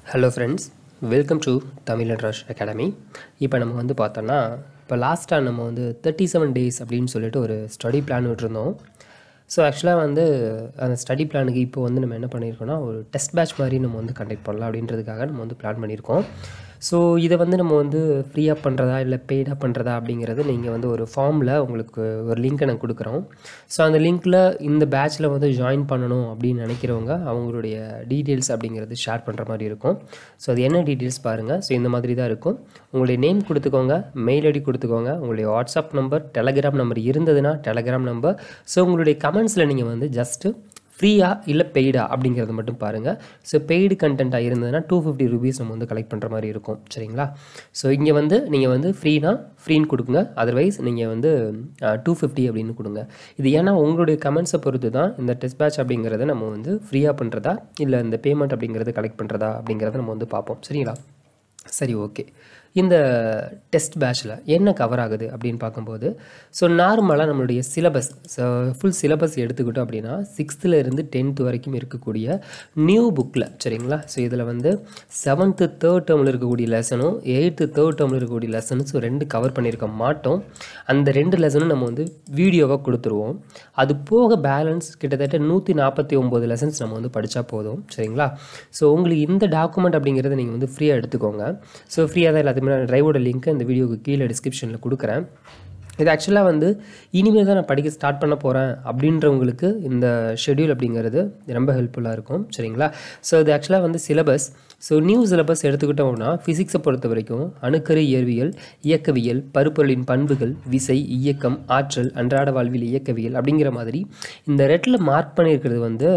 hello friends welcome to Tamil and rush academy இப்போ நம்ம வந்து பார்த்தோன்னா இப்போ லாஸ்ட்டாக நம்ம வந்து தேர்ட்டி செவன் டேஸ் அப்படின்னு சொல்லிட்டு ஒரு ஸ்டடி பிளான் விட்டுருந்தோம் ஸோ ஆக்சுவலாக வந்து அந்த ஸ்டடி பிளானுக்கு இப்போ வந்து நம்ம என்ன பண்ணியிருக்கோம்னா ஒரு டெஸ்ட் பேட்ச் மாதிரி நம்ம வந்து கண்டக்ட் பண்ணலாம் அப்படின்றதுக்காக நம்ம வந்து பிளான் பண்ணியிருக்கோம் ஸோ இதை வந்து நம்ம வந்து ஃப்ரீயாக பண்ணுறதா இல்லை பெய்டாக பண்ணுறதா அப்படிங்கிறது நீங்கள் வந்து ஒரு ஃபார்மில் உங்களுக்கு ஒரு லிங்க்கை நான் கொடுக்குறோம் ஸோ அந்த லிங்க்கில் இந்த பேட்ச்சில் வந்து ஜாயின் பண்ணணும் அப்படின்னு நினைக்கிறவங்க அவங்களுடைய டீட்டெயில்ஸ் அப்படிங்கிறது ஷேர் பண்ணுற மாதிரி இருக்கும் ஸோ அது என்ன டீட்டெயில்ஸ் பாருங்கள் ஸோ இந்த மாதிரி தான் இருக்கும் உங்களுடைய நேம் கொடுத்துக்கோங்க மெயில் ஐடி கொடுத்துக்கோங்க உங்களுடைய வாட்ஸ்அப் நம்பர் டெலகிராம் நம்பர் இருந்ததுன்னா டெலகிராம் நம்பர் ஸோ உங்களுடைய கமெண்ட்ஸில் நீங்கள் வந்து ஜஸ்ட்டு ஃப்ரீயா இல்லை பெய்டா அப்படிங்கிறத மட்டும் பாருங்கள் ஸோ பெய்டு கண்டென்ட்டாக இருந்ததுன்னா டூ ஃபிஃப்டி ருபீஸ் நம்ம வந்து கலெக்ட் பண்ணுற மாதிரி இருக்கும் சரிங்களா ஸோ இங்கே வந்து நீங்கள் வந்து ஃப்ரீனா ஃப்ரீன்னு கொடுக்குங்க அதர்வைஸ் நீங்கள் வந்து டூ ஃபிஃப்டி அப்படின்னு கொடுங்க இது ஏன்னா உங்களுடைய கமெண்ட்ஸை பொறுத்து தான் இந்த டெஸ்ட் பேட்ச் அப்படிங்கிறத நம்ம வந்து ஃப்ரீயாக பண்ணுறதா இல்லை இந்த பேமெண்ட் அப்படிங்கிறத கலெக்ட் பண்ணுறதா அப்படிங்கிறத நம்ம வந்து பார்ப்போம் சரிங்களா சரி ஓகே இந்த டெஸ்ட் பேட்சில் என்ன கவர் ஆகுது அப்படின்னு பார்க்கும்போது ஸோ நார்மலாக நம்மளுடைய சிலபஸ் ஸோ ஃபுல் சிலபஸ் எடுத்துக்கிட்டோம் அப்படின்னா சிக்ஸ்த்தில் இருந்து டென்த்து வரைக்கும் இருக்கக்கூடிய நியூ புக்கில் சரிங்களா ஸோ இதில் வந்து செவன்த்து தேர்ட் டேர்மில் இருக்கக்கூடிய லெசனும் எயித்து தேர்ட் டேர்மில் இருக்கக்கூடிய லெசனும் ஸோ ரெண்டு கவர் பண்ணியிருக்க மாட்டோம் அந்த ரெண்டு லெசனும் நம்ம வந்து வீடியோவாக கொடுத்துருவோம் அது போக பேலன்ஸ் கிட்டத்தட்ட நூற்றி நாற்பத்தி ஒம்பது லெசன்ஸ் நம்ம வந்து படித்தா போதும் சரிங்களா ஸோ உங்களுக்கு இந்த டாக்குமெண்ட் அப்படிங்கிறத நீங்கள் வந்து ஃப்ரீயாக எடுத்துக்கோங்க ஸோ ஃப்ரீயாக தான் எல்லாத்தையுமே நான் ட்ரைவோட லிங்க்கை இந்த வீடியோக்கு கீழே டிஸ்கிரிப்ஷனில் கொடுக்குறேன் இது ஆக்சுவலாக வந்து இனிமேல் தான் நான் படிக்க ஸ்டார்ட் பண்ண போகிறேன் அப்படின்றவங்களுக்கு இந்த ஷெட்யூல் அப்படிங்கிறது ரொம்ப ஹெல்ப்ஃபுல்லாக இருக்கும் சரிங்களா ஸோ இது ஆக்சுவலாக வந்து சிலபஸ் ஸோ நியூ சிலபஸ் எடுத்துக்கிட்டோம்னா ஃபிசிக்ஸை பொறுத்த வரைக்கும் அணுக்கரு இயற்பியல் இயக்கவியல் பருப்பொருளின் பண்புகள் விசை இயக்கம் ஆற்றல் அன்றாட வாழ்வில் இயக்கவியல் அப்படிங்கிற மாதிரி இந்த ரெட்டில் மார்க் பண்ணியிருக்கிறது வந்து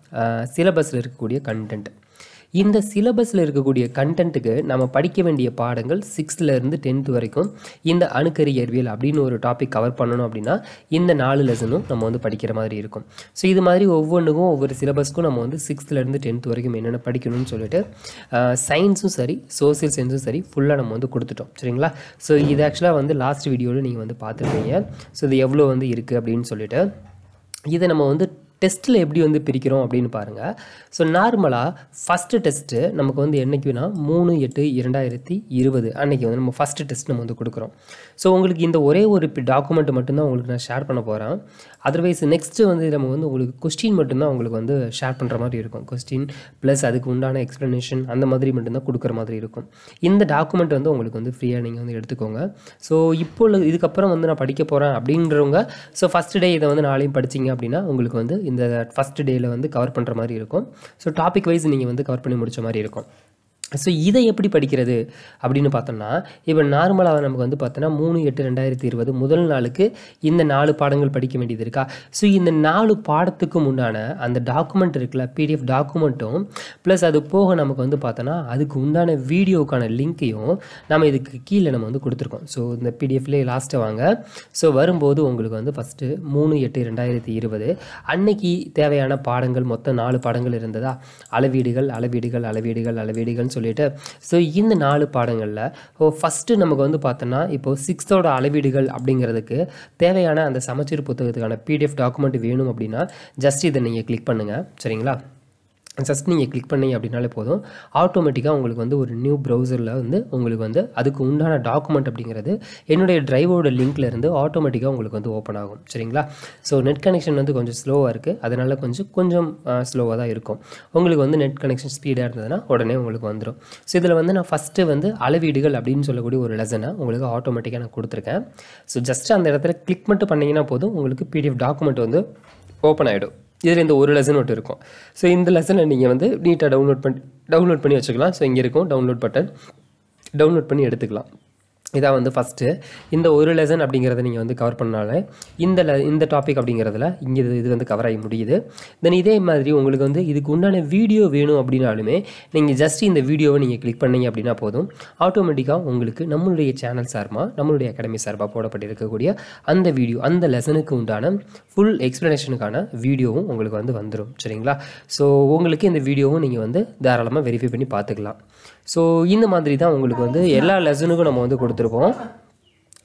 சிலபஸில் இருக்கக்கூடிய கண்டென்ட் இந்த சிலபஸில் இருக்கக்கூடிய கண்டென்ட்டுக்கு நம்ம படிக்க வேண்டிய பாடங்கள் சிக்ஸ்த்துலேருந்து டென்த்து வரைக்கும் இந்த அணுக்கரு இயற்பியல் அப்படின்னு ஒரு டாபிக் கவர் பண்ணணும் அப்படின்னா இந்த நாலு லெசனும் நம்ம வந்து படிக்கிற மாதிரி இருக்கும் ஸோ இது மாதிரி ஒவ்வொன்றுக்கும் ஒவ்வொரு சிலபஸ்க்கும் நம்ம வந்து சிக்ஸ்த்துலேருந்து டென்த் வரைக்கும் என்னென்ன படிக்கணும்னு சொல்லிட்டு சயின்ஸும் சரி சோசியல் சயின்ஸும் சரி ஃபுல்லாக நம்ம வந்து கொடுத்துட்டோம் சரிங்களா ஸோ இது ஆக்சுவலாக வந்து லாஸ்ட் வீடியோவில் நீங்கள் வந்து பார்த்துருப்பீங்க ஸோ இது எவ்வளோ வந்து இருக்குது அப்படின்னு சொல்லிட்டு இதை நம்ம வந்து டெஸ்ட்டில் எப்படி வந்து பிரிக்கிறோம் அப்படின்னு பாருங்கள் ஸோ நார்மலாக ஃபஸ்ட்டு டெஸ்ட்டு நமக்கு வந்து என்றைக்குனா மூணு எட்டு இரண்டாயிரத்தி இருபது அன்றைக்கி வந்து நம்ம ஃபஸ்ட்டு டெஸ்ட் நம்ம வந்து கொடுக்குறோம் ஸோ உங்களுக்கு இந்த ஒரே ஒரு டாக்குமெண்ட் மட்டும்தான் உங்களுக்கு நான் ஷேர் பண்ண போகிறேன் அதர்வைஸ் நெக்ஸ்ட்டு வந்து நம்ம வந்து உங்களுக்கு கொஸ்டின் மட்டும்தான் உங்களுக்கு வந்து ஷேர் பண்ணுற மாதிரி இருக்கும் கொஸ்டின் ப்ளஸ் அதுக்கு உண்டான எக்ஸ்ப்ளனேஷன் அந்த மாதிரி மட்டும்தான் கொடுக்குற மாதிரி இருக்கும் இந்த டாக்குமெண்ட் வந்து உங்களுக்கு வந்து ஃப்ரீயாக நீங்கள் வந்து எடுத்துக்கோங்க ஸோ இப்போ உள்ள- இதுக்கப்புறம் வந்து நான் படிக்க போகிறேன் அப்படின்றவங்க ஸோ ஃபஸ்ட் டே இதை வந்து நாளையும் படிச்சிங்க அப்படின்னா உங்களுக்கு வந்து இந்த ஃபஸ்ட் டேயில் வந்து கவர் பண்ணுற மாதிரி இருக்கும் ஸோ டாபிக் வைஸ் நீங்கள் வந்து கவர் பண்ணி முடிச்ச மாதிரி இருக்கும் ஸோ இதை எப்படி படிக்கிறது அப்படின்னு பார்த்தோம்னா இப்போ நார்மலாக நமக்கு வந்து பார்த்தோன்னா மூணு எட்டு ரெண்டாயிரத்தி இருபது முதல் நாளுக்கு இந்த நாலு பாடங்கள் படிக்க வேண்டியது இருக்கா ஸோ இந்த நாலு பாடத்துக்கு முன்னான அந்த டாக்குமெண்ட் இருக்குல்ல பிடிஎஃப் டாக்குமெண்ட்டும் ப்ளஸ் அது போக நமக்கு வந்து பார்த்தோன்னா அதுக்கு உண்டான வீடியோக்கான லிங்க்கையும் நம்ம இதுக்கு கீழே நம்ம வந்து கொடுத்துருக்கோம் ஸோ இந்த பிடிஎஃப்லேயே லாஸ்ட்டை வாங்க ஸோ வரும்போது உங்களுக்கு வந்து ஃபஸ்ட்டு மூணு எட்டு ரெண்டாயிரத்தி இருபது அன்னைக்கு தேவையான பாடங்கள் மொத்தம் நாலு பாடங்கள் இருந்ததா அளவீடுகள் அளவீடுகள் அளவீடுகள் அளவீடுகள்னு சொல்லிட்டு ஸோ இந்த நாலு பாடங்களில் ஓ ஃபஸ்ட்டு நமக்கு வந்து பார்த்தோன்னா இப்போ சிக்ஸ்த்தோட அளவீடுகள் அப்படிங்கிறதுக்கு தேவையான அந்த சமச்சீர் புத்தகத்துக்கான பிடிஎஃப் டாக்குமெண்ட் வேணும் அப்படின்னா ஜஸ்ட் இதை நீங்கள் கிளிக் பண்ணுங்கள் சரிங்களா ஜஸ்ட் நீங்கள் கிளிக் பண்ணீங்க அப்படின்னாலே போதும் ஆட்டோமேட்டிக்காக உங்களுக்கு வந்து ஒரு நியூ ப்ரௌசரில் வந்து உங்களுக்கு வந்து அதுக்கு உண்டான டாக்குமெண்ட் அப்படிங்கிறது என்னுடைய டிரைவோட லிங்க்ல இருந்து ஆட்டோமேட்டிக்காக உங்களுக்கு வந்து ஓப்பன் ஆகும் சரிங்களா ஸோ நெட் கனெக்ஷன் வந்து கொஞ்சம் ஸ்லோவாக இருக்குது அதனால் கொஞ்சம் கொஞ்சம் ஸ்லோவாக தான் இருக்கும் உங்களுக்கு வந்து நெட் கனெக்ஷன் ஸ்பீடாக இருந்ததுன்னா உடனே உங்களுக்கு வந்துடும் ஸோ இதில் வந்து நான் ஃபஸ்ட்டு வந்து அளவீடுகள் அப்படின்னு சொல்லக்கூடிய ஒரு லெசனை உங்களுக்கு ஆட்டோமேட்டிக்காக நான் கொடுத்துருக்கேன் ஸோ ஜஸ்ட் அந்த இடத்துல கிளிக் மட்டும் பண்ணீங்கன்னா போதும் உங்களுக்கு பிடிஎஃப் டாக்குமெண்ட் வந்து ஓப்பன் ஆகிடும் இதில் இந்த ஒரு லெசன் மட்டும் இருக்கும் ஸோ இந்த லெசனை நீங்கள் வந்து நீட்டாக டவுன்லோட் பண்ணி டவுன்லோட் பண்ணி வச்சுக்கலாம் ஸோ இங்கே இருக்கும் டவுன்லோட் பட்டன் டவுன்லோட் பண்ணி எடுத்துக்கலாம் இதான் வந்து ஃபஸ்ட்டு இந்த ஒரு லெசன் அப்படிங்கிறத நீங்கள் வந்து கவர் பண்ணாலே இந்த le- இந்த டாபிக் அப்படிங்கிறதுல இங்கே இது இது வந்து கவர் ஆகி முடியுது தென் இதே மாதிரி உங்களுக்கு வந்து இதுக்கு உண்டான வீடியோ வேணும் அப்படின்னாலுமே நீங்கள் ஜஸ்ட் இந்த வீடியோவை நீங்கள் கிளிக் பண்ணீங்க அப்படின்னா போதும் ஆட்டோமேட்டிக்காக உங்களுக்கு நம்மளுடைய சேனல் சார்பாக நம்மளுடைய அகாடமி சார்பாக போடப்பட்டிருக்கக்கூடிய அந்த வீடியோ அந்த லெசனுக்கு உண்டான ஃபுல் எக்ஸ்ப்ளனேஷனுக்கான வீடியோவும் உங்களுக்கு வந்து வந்துடும் சரிங்களா ஸோ உங்களுக்கு இந்த வீடியோவும் நீங்கள் வந்து தாராளமாக வெரிஃபை பண்ணி பார்த்துக்கலாம் ஸோ இந்த மாதிரி தான் உங்களுக்கு வந்து எல்லா லெசனுக்கும் நம்ம வந்து கொடுத்துருப்போம்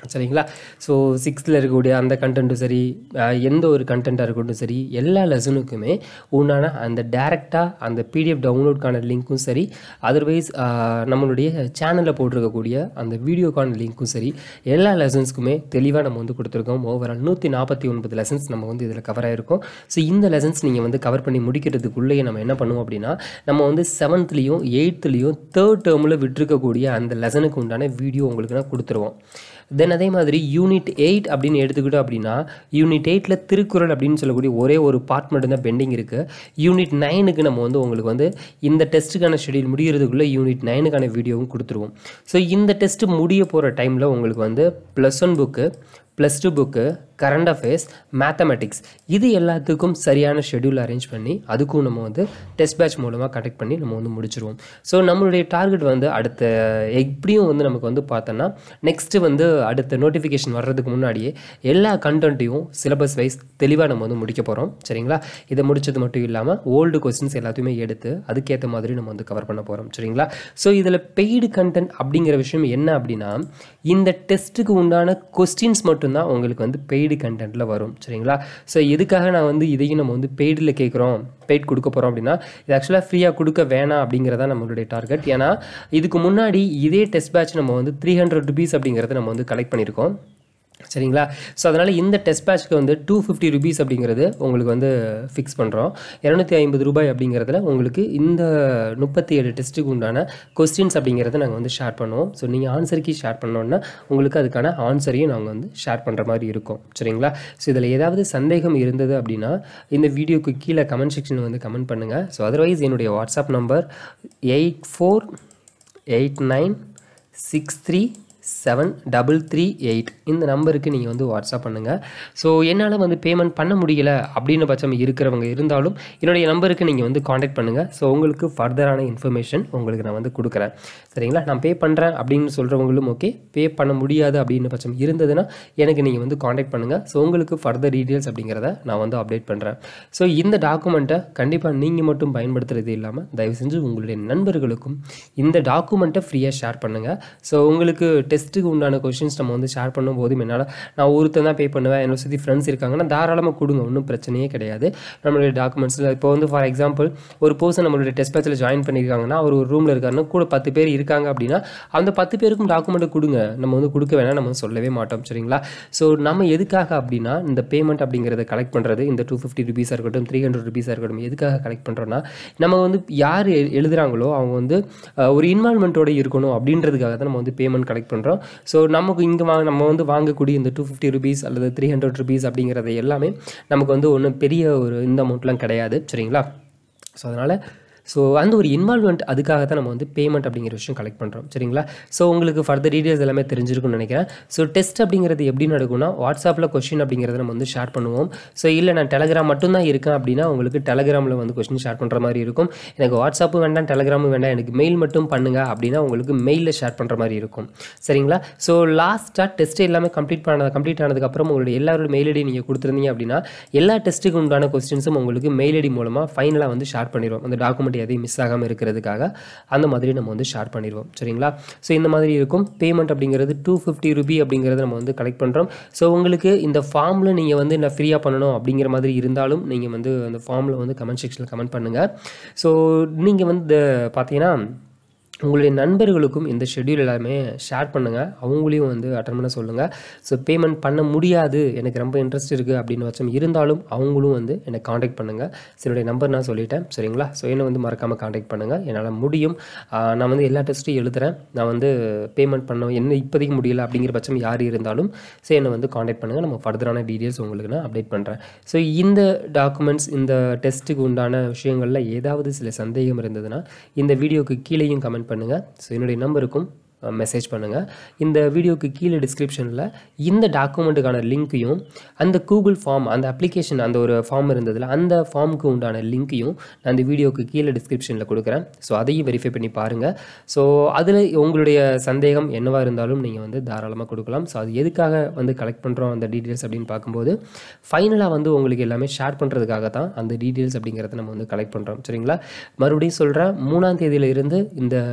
சரிங்களா ஸோ சிக்ஸ்த்தில் இருக்கக்கூடிய அந்த கண்டென்ட்டும் சரி அஹ், எந்த ஒரு கண்டென்ட்டாக இருக்கட்டும் சரி எல்லா லெசனுக்குமே உண்டான அந்த டேரெக்டாக அந்த பிடிஎஃப் டவுன்லோட்கான லிங்க்கும் சரி அதர்வைஸ் நம்மளுடைய சேனலில் போட்டிருக்கக்கூடிய அந்த வீடியோக்கான லிங்க்கும் சரி எல்லா லெசன்ஸ்க்குமே தெளிவாக நம்ம வந்து கொடுத்துருக்கோம் ஓவரால் நூற்றி நாற்பத்தி ஒன்பது லெசன்ஸ் நம்ம வந்து இதில் கவர் ஆகிருக்கோம் ஸோ இந்த லெசன்ஸ் நீங்கள் வந்து கவர் பண்ணி முடிக்கிறதுக்குள்ளேயே நம்ம என்ன பண்ணுவோம் அப்படின்னா நம்ம வந்து செவன்த்லேயும் எயித்துலேயும் தேர்ட் டேர்மில் விட்டுருக்கக்கூடிய அந்த லெசனுக்கு உண்டான வீடியோ உங்களுக்கு நான் கொடுத்துருவோம் தென் அதே மாதிரி யூனிட் எயிட் அப்படின்னு எடுத்துக்கிட்டோம் அப்படின்னா யூனிட் எயிட்டில் திருக்குறள் அப்படின்னு சொல்லக்கூடிய ஒரே ஒரு பார்ட் மட்டும்தான் பெண்டிங் இருக்குது யூனிட் நைனுக்கு நம்ம வந்து உங்களுக்கு வந்து இந்த டெஸ்ட்டுக்கான ஷெடியூல் முடிகிறதுக்குள்ளே யூனிட் நைனுக்கான வீடியோவும் கொடுத்துருவோம் ஸோ இந்த டெஸ்ட்டு முடிய போகிற டைமில் உங்களுக்கு வந்து plus one book plus two book current affairs mathematics இது எல்லாத்துக்கும் சரியான ஷெடியூல் அரேஞ்ச் பண்ணி அதுக்கும் நம்ம வந்து டெஸ்ட் பேட்ச் மூலமாக கனெக்ட் பண்ணி நம்ம வந்து முடிச்சிருவோம் ஸோ நம்மளுடைய டார்கெட் வந்து அடுத்த எப்படியும் வந்து நமக்கு வந்து பார்த்தோன்னா நெக்ஸ்ட்டு வந்து அடுத்த நோட்டிஃபிகேஷன் வர்றதுக்கு முன்னாடியே எல்லா கண்டென்ட்டையும் சிலபஸ் வைஸ் தெளிவாக நம்ம வந்து முடிக்க போகிறோம் சரிங்களா இதை முடிச்சது மட்டும் இல்லாமல் ஓல்டு கொஸ்டின்ஸ் எல்லாத்தையுமே எடுத்து அதுக்கேற்ற மாதிரி நம்ம வந்து கவர் பண்ண போகிறோம் சரிங்களா ஸோ இதில் பெய்டு கண்டென்ட் அப்படிங்கிற விஷயம் என்ன அப்படின்னா இந்த டெஸ்ட்டுக்கு உண்டான கொஸ்டின்ஸ் மட்டும்தான் உங்களுக்கு வந்து பெய்டு கண்டென்ட்டில் வரும் சரிங்களா ஸோ எதுக்காக நான் வந்து இதையும் நம்ம வந்து பெய்டில் கேட்குறோம் பெய்ட் கொடுக்க போகிறோம் அப்படின்னா இது ஆக்சுவலாக ஃப்ரீயாக கொடுக்க வேணாம் அப்படிங்கிறதா நம்மளுடைய டார்கெட் ஏன்னா இதுக்கு முன்னாடி இதே டெஸ்ட் பேட்ச் நம்ம வந்து த்ரீ ஹண்ட்ரட் ருபீஸ் அப்படிங்கிறத நம்ம வந்து கலெக்ட் பண்ணியிருக்கோம் சரிங்களா ஸோ அதனால் இந்த டெஸ்ட் பேட்ச்க்கு வந்து டூ ஃபிஃப்டி ருபீஸ் அப்படிங்கிறது உங்களுக்கு வந்து ஃபிக்ஸ் பண்ணுறோம் இரநூத்தி ஐம்பது ரூபாய் அப்படிங்கிறதுல உங்களுக்கு இந்த முப்பத்தி ஏழு டெஸ்ட்டுக்கு உண்டான கொஸ்டின்ஸ் அப்படிங்கிறத நாங்கள் வந்து ஷேர் பண்ணுவோம் ஸோ நீங்கள் ஆன்சருக்கு ஷேர் பண்ணோன்னா உங்களுக்கு அதுக்கான ஆன்சரையும் நாங்கள் வந்து ஷேர் பண்ணுற மாதிரி இருக்கும் சரிங்களா ஸோ இதில் ஏதாவது சந்தேகம் இருந்தது அப்படின்னா இந்த வீடியோக்கு கீழே கமெண்ட் செக்ஷனில் வந்து கமெண்ட் பண்ணுங்கள் ஸோ அதர்வைஸ் என்னுடைய WhatsApp number eight four eight nine six three seven double three eight இந்த நம்பருக்கு நீங்கள் வந்து வாட்ஸ்அப் பண்ணுங்கள் ஸோ என்னால் வந்து பேமெண்ட் பண்ண முடியல அப்படின்னு பட்சம் இருக்கிறவங்க இருந்தாலும் என்னுடைய நம்பருக்கு நீங்கள் வந்து காண்டாக்ட் பண்ணுங்கள் ஸோ உங்களுக்கு ஃபர்தரான இன்ஃபர்மேஷன் உங்களுக்கு நான் வந்து கொடுக்குறேன் சரிங்களா நான் பே பண்ணுறேன் அப்படின்னு சொல்கிறவங்களும் ஓகே பே பண்ண முடியாது அப்படின்னு பட்சம் இருந்ததுன்னா எனக்கு நீங்கள் வந்து காண்டாக்ட் பண்ணுங்கள் ஸோ உங்களுக்கு ஃபர்தர் டீட்டெயில்ஸ் அப்படிங்கிறத நான் வந்து அப்டேட் பண்ணுறேன் ஸோ இந்த டாக்குமெண்ட்டை கண்டிப்பாக நீங்கள் மட்டும் பயன்படுத்துறது இல்லாமல் தயவு செஞ்சு உங்களுடைய நண்பர்களுக்கும் இந்த டாக்குமெண்ட்டை ஃப்ரீயாக ஷேர் பண்ணுங்கள் ஸோ உங்களுக்கு டெஸ்ட்டுக்கு உண்டான கொஷின்ஸ் நம்ம வந்து ஷேர் பண்ணும்போது என்னால் நான் ஒருத்தன் தான் பே பண்ணுவேன் என்னை சுற்றி ஃப்ரெண்ட்ஸ் இருக்காங்கன்னா தாராளமாக கொடுங்க ஒன்றும் பிரச்சனையே கிடையாது நம்மளுடைய டாக்குமெண்ட்ஸில் இப்போ வந்து ஃபார் எக்ஸாம்பிள் ஒரு பர்சன் நம்மளுடைய டெஸ்ட் பேட்சில் ஜாயின் பண்ணியிருக்காங்கன்னா அவர் ஒரு ரூமில் இருக்காருன்னா கூட பத்து பேர் இருக்காங்க அப்படின்னா அந்த பத்து பேருக்கும் டாக்குமெண்ட்டை கொடுங்க நம்ம வந்து கொடுக்க வேணாம் நம்ம சொல்லவே மாட்டோம் சரிங்களா ஸோ நம்ம எதுக்காக அப்படின்னா இந்த பேமெண்ட் அப்படிங்கிறத கலெக்ட் பண்ணுறது இந்த டூ ஃபிஃப்டி ருபீஸாக இருக்கட்டும் த்ரீ ஹண்ட்ரட் ருபீஸாக இருக்கட்டும் எதுக்காக கலெக்ட் பண்ணுறோன்னா நம்ம வந்து யார் எ- எழுதுறாங்களோ அவங்க வந்து அஹ், ஒரு இன்வால்மெண்ட்டோட இருக்கணும் அப்படின்றதுக்காக தான் நம்ம வந்து பேமெண்ட் கலெக்ட் பண்ணுறோம் ஸோ நமக்கு இங்கே வாங்க நம்ம வந்து வாங்கக்கூடிய இந்த டூ ஃபிஃப்டி ருபீஸ் அல்லது த்ரீ ஹண்ட்ரட் ருபீஸ் அப்படிங்கிறது எல்லாமே நமக்கு வந்து ஒன்றும் பெரிய ஒரு இந்த அமௌண்ட்லாம் கிடையாது சரிங்களா ஸோ அதனால் ஸோ அந்த ஒரு இன்வால்மெண்ட் அதுக்காக தான் நம்ம வந்து பேமெண்ட் அப்படிங்கிற விஷயம் கலெக்ட் பண்ணுறோம் சரிங்களா ஸோ உங்களுக்கு ஃபர்தர் டீடைல்ஸ் எல்லாமே தெரிஞ்சிருக்கும்னு நினைக்கிறேன் ஸோ டெஸ்ட் அப்படிங்கிறது எப்படி நடக்கும்னா வாட்ஸ்அப்பில் கொஸ்டின் அப்படிங்கிறத நம்ம வந்து ஷேர் பண்ணுவோம் ஸோ இல்லை நான் டெலகிராம் மட்டும்தான் இருக்கேன் அப்படின்னா உங்களுக்கு டெலகிராமில் வந்து கொஸ்டின் ஷேர் பண்ணுற மாதிரி இருக்கும் எனக்கு வாட்ஸ்அப்பும் வேண்டாம் டெலகிராமும் வேண்டாம் எனக்கு மெயில் மட்டும் பண்ணுங்க அப்படின்னா உங்களுக்கு மெயிலில் ஷேர் பண்ணுற மாதிரி இருக்கும் சரிங்களா ஸோ லாஸ்ட்டாக டெஸ்ட் எல்லாமே கம்ப்ளீட் பண்ண கம்ப்ளீட் ஆனதுக்கப்புறம் உங்களுடைய எல்லாரோட மெயில் ஐடி நீங்கள் கொடுத்துருந்தீங்க அப்படின்னா எல்லா டெஸ்ட்டுக்கு உண்டான கொஸ்டின்ஸும் உங்களுக்கு மெயில் ஐடி மூலமாக ஃபைனலாக வந்து ஷேர் பண்ணிடுவோம் அந்த டாக்குமெண்ட் எதையும் மிஸ் ஆகாமல் இருக்கிறதுக்காக அந்த மாதிரி நம்ம வந்து ஷேர் பண்ணிடுவோம் சரிங்களா ஸோ இந்த மாதிரி இருக்கும் பேமெண்ட் அப்படிங்கிறது டூ ஃபிஃப்டி ருபி அப்படிங்கிறத நம்ம வந்து கலெக்ட் பண்ணுறோம் ஸோ உங்களுக்கு இந்த ஃபார்மில் நீங்கள் வந்து நான் ஃப்ரீயாக பண்ணணும் அப்படிங்கிற மாதிரி இருந்தாலும் நீங்கள் வந்து அந்த ஃபார்மில் வந்து கமெண்ட் செக்ஷனில் கமெண்ட் பண்ணுங்கள் ஸோ நீங்கள் வந்து பார்த்தீங்கன்னா உங்களுடைய நண்பர்களுக்கும் இந்த ஷெட்யூல் எல்லாமே ஷேர் பண்ணுங்கள் அவங்களையும் வந்து அட்டன் பண்ண சொல்லுங்கள் ஸோ பேமெண்ட் பண்ண முடியாது எனக்கு ரொம்ப இன்ட்ரெஸ்ட் இருக்குது அப்படின்னு பட்சம் இருந்தாலும் அவங்களும் வந்து என்னை காண்டாக்ட் பண்ணுங்கள் ஸோ என்னுடைய நம்பர் நான் சொல்லிட்டேன் சரிங்களா ஸோ என்னை வந்து மறக்காமல் காண்டாக்ட் பண்ணுங்கள் என்னால் முடியும் ஆஹ் நான் வந்து எல்லா டெஸ்ட்டும் எழுதுறேன் நான் வந்து பேமெண்ட் பண்ண என்ன இப்போதைக்கு முடியல அப்படிங்கிற பட்சம் யார் இருந்தாலும் ஸோ என்னை வந்து காண்டாக்ட் பண்ணுங்கள் நம்ம ஃபர்தரான டீட்டெயில்ஸ் உங்களுக்கு நான் அப்டேட் பண்ணுறேன் ஸோ இந்த டாக்குமெண்ட்ஸ் இந்த டெஸ்ட்டுக்கு உண்டான விஷயங்களில் ஏதாவது சில சந்தேகம் இருந்ததுன்னா இந்த வீடியோக்கு கீழேயும் கமெண்ட் பண்ணுங்கள் ஸோ என்னுடைய நம்பருக்கும் மெசேஜ் பண்ணுங்கள் இந்த வீடியோக்கு கீழே டிஸ்கிரிப்ஷனில் இந்த டாக்குமெண்ட்டுக்கான லிங்க்கையும் அந்த கூகுள் ஃபார்ம் அந்த அப்ளிகேஷன் அந்த ஒரு ஃபார்ம் இருந்ததில் அந்த ஃபார்முக்கு உண்டான லிங்க்கையும் நான் அந்த வீடியோக்கு கீழே டிஸ்கிரிப்ஷனில் கொடுக்குறேன் ஸோ அதையும் வெரிஃபை பண்ணி பாருங்கள் ஸோ அதில் உங்களுடைய சந்தேகம் என்னவாக இருந்தாலும் நீங்கள் வந்து தாராளமாக கொடுக்கலாம் ஸோ அது எதுக்காக வந்து கலெக்ட் பண்ணுறோம் அந்த டீட்டெயில்ஸ் அப்படின்னு பார்க்கும்போது ஃபைனலாக வந்து உங்களுக்கு எல்லாமே ஷேர் பண்ணுறதுக்காக தான் அந்த டீட்டெயில்ஸ் அப்படிங்கிறத நம்ம வந்து கலெக்ட் பண்ணுறோம் சரிங்களா மறுபடியும் சொல்கிறேன் மூணாம் தேதியில இருந்து இந்த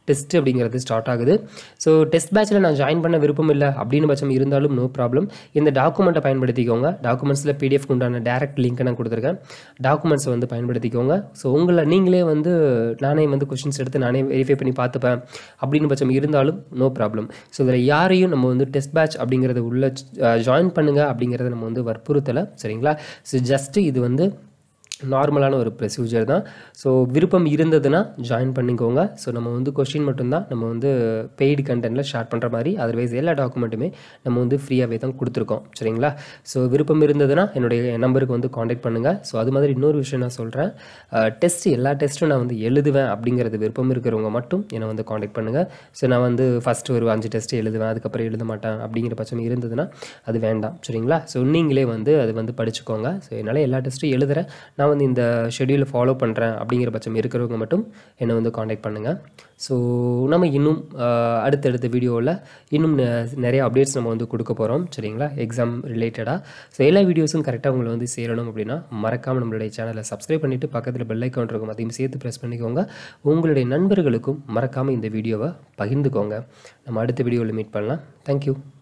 டெஸ்ட் அப்படிங்கிறது ஸ்டார்ட் ஆகுது ஸோ டெஸ்ட் பேட்சில் நான் ஜாயின் பண்ண விருப்பம் இல்லை அப்படின்னு பட்சம் இருந்தாலும் நோ ப்ராப்ளம் இந்த டாக்குமெண்ட்டை பயன்படுத்திக்கோங்க டாக்குமெண்ட்ஸில் பிடிஎஃப் உண்டான டேரக்ட் லிங்க்கை நான் கொடுத்துருக்கேன் டாக்குமெண்ட்ஸை வந்து பயன்படுத்திக்கோங்க ஸோ உங்களை நீங்களே வந்து நானே வந்து கொஷின்ஸ் எடுத்து நானே வெரிஃபை பண்ணி பார்த்துப்பேன் அப்படின்னு பட்சம் இருந்தாலும் நோ ப்ராப்ளம் ஸோ இதில் யாரையும் நம்ம வந்து டெஸ்ட் பேட்ச் அப்படிங்கிறது உள்ள ஜாயின் பண்ணுங்க அப்படிங்கிறத நம்ம வந்து வற்புறுத்தலை சரிங்களா ஸோ ஜஸ்ட்டு இது வந்து நார்மலான ஒரு ப்ரொசீஜர் தான் ஸோ விருப்பம் இருந்ததுன்னா ஜாயின் பண்ணிக்கோங்க ஸோ நம்ம வந்து கொஷின் மட்டும்தான் நம்ம வந்து பெய்டு கண்டென்ட்டில் ஷேர் பண்ணுற மாதிரி அதர்வைஸ் எல்லா டாக்குமெண்ட்டுமே நம்ம வந்து ஃப்ரீயாகவே தான் கொடுத்துருக்கோம் சரிங்களா ஸோ விருப்பம் இருந்ததுன்னா என்னுடைய நம்பருக்கு வந்து காண்டாக்ட் பண்ணுங்கள் ஸோ அது மாதிரி இன்னொரு விஷயம் நான் சொல்கிறேன் டெஸ்ட் எல்லா டெஸ்ட்டும் நான் வந்து எழுதுவேன் அப்படிங்கிறது விருப்பம் இருக்கிறவங்க மட்டும் என்னை வந்து காண்டாக்ட் பண்ணுங்கள் ஸோ நான் வந்து ஃபஸ்ட்டு ஒரு அஞ்சு டெஸ்ட் எழுதுவேன் அதுக்கப்புறம் எழுத மாட்டேன் அப்படிங்கிற பட்சம் இருந்ததுன்னா அது வேண்டாம் சரிங்களா ஸோ நீங்களே வந்து அது வந்து படிச்சுக்கோங்க ஸோ என்னால் எல்லா டெஸ்ட்டும் எழுதுறேன் நான் வந்து இந்த ஷெடியூலை ஃபாலோ பண்ணுறேன் அப்படிங்கிற பட்சம் இருக்கிறவங்க மட்டும் என்னை வந்து காண்டாக்ட் பண்ணுங்கள் ஸோ நம்ம இன்னும் ஆஹ், அடுத்தடுத்த வீடியோவில் இன்னும் நெ- நிறைய அப்டேட்ஸ் நம்ம வந்து கொடுக்க போகிறோம் சரிங்களா எக்ஸாம் ரிலேட்டடாக ஸோ எல்லா வீடியோஸும் கரெக்டாக உங்களை வந்து சேரணும் அப்படின்னா மறக்காமல் நம்மளுடைய சேனலை சப்ஸ்கிரைப் பண்ணிவிட்டு பக்கத்தில் பெல் ஐக்கான் இருக்கும் அதையும் சேர்த்து ப்ரெஸ் பண்ணிக்கோங்க உங்களுடைய நண்பர்களுக்கும் மறக்காமல் இந்த வீடியோவை பகிர்ந்துக்கோங்க நம்ம அடுத்த வீடியோவில் மீட் பண்ணலாம் தேங்க்யூ